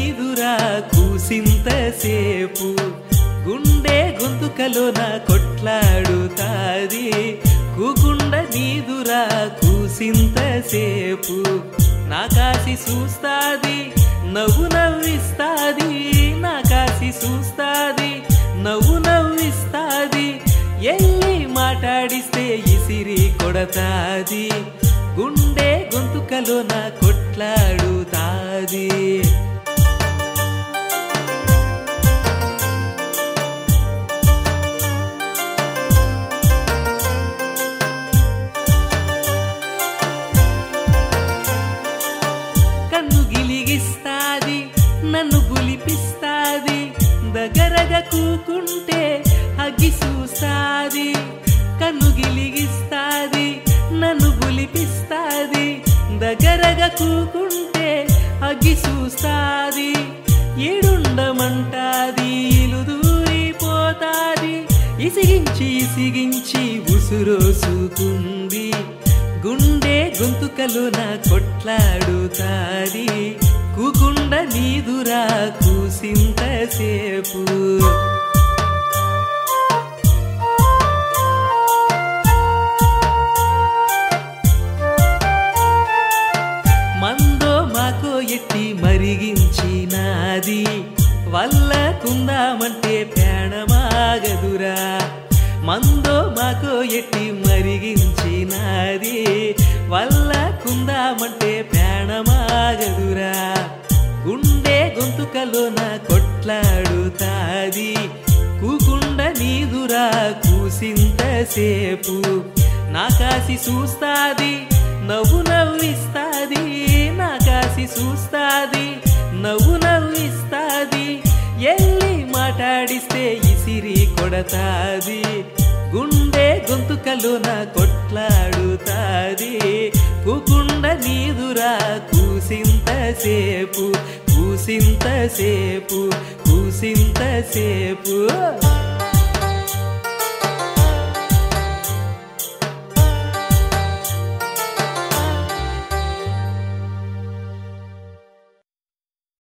నీదురా కూసింతసేపు గుండె గొంతుకలోన కొట్లాడుతాది కూకుండ నీదురా కూసింతసేపు నా కాసి చూస్తాది నవ్వు నవ్విస్తాది నా కాసి చూస్తాది నవ్వు నవ్విస్తాది ఎల్లి మాట్లాడిస్తే ఇసిరి కొడతాది గుండె గొంతుకలోన కొట్లాడుతాది కన్ను గిలిగిస్తాది నన్ను గులిపిస్తాది దగ్గరగా కూకుంటే అగ్గి చూస్తాది కన్ను గిలిగిస్తాది నన్ను గులిపిస్తాది దగ్గరగా కూకుంటే అగ్గి చూస్తాది ఏడుండమంటాది ఇలు దూరిపోతాది ఇసిగించి ఇసిగించి ఉసురోసుకుంది గుండె గొంతుకలోన కొట్లాడుతాది కూకుండ నీదురా కూసింతసేపు మందో మాకో ఎట్టి మరిగించినాది వల్ల కుందామంటే ప్రాణమాగదురా మందో మాకో ఎట్టి మరిగించినాది వల్ల కుందామంటే ప్రాణమాగదురా గుండె గొంతుకలోన కొట్లాడుతాది కూకుండ నీదురా కూసింతసేపు నా కాసి చూస్తాది నవ్వు నవ్విస్తాది నా కాసి చూస్తాది నవ్వు నవ్విస్తాది ఎల్లి మాట్లాడిస్తే ఇసిరి కొడతాది గుండె గొంతుకలోన కొట్లాడుతాది కూకుండ నీదురా కూసింతసేపు కూసింతసేపు కూసింతసేపు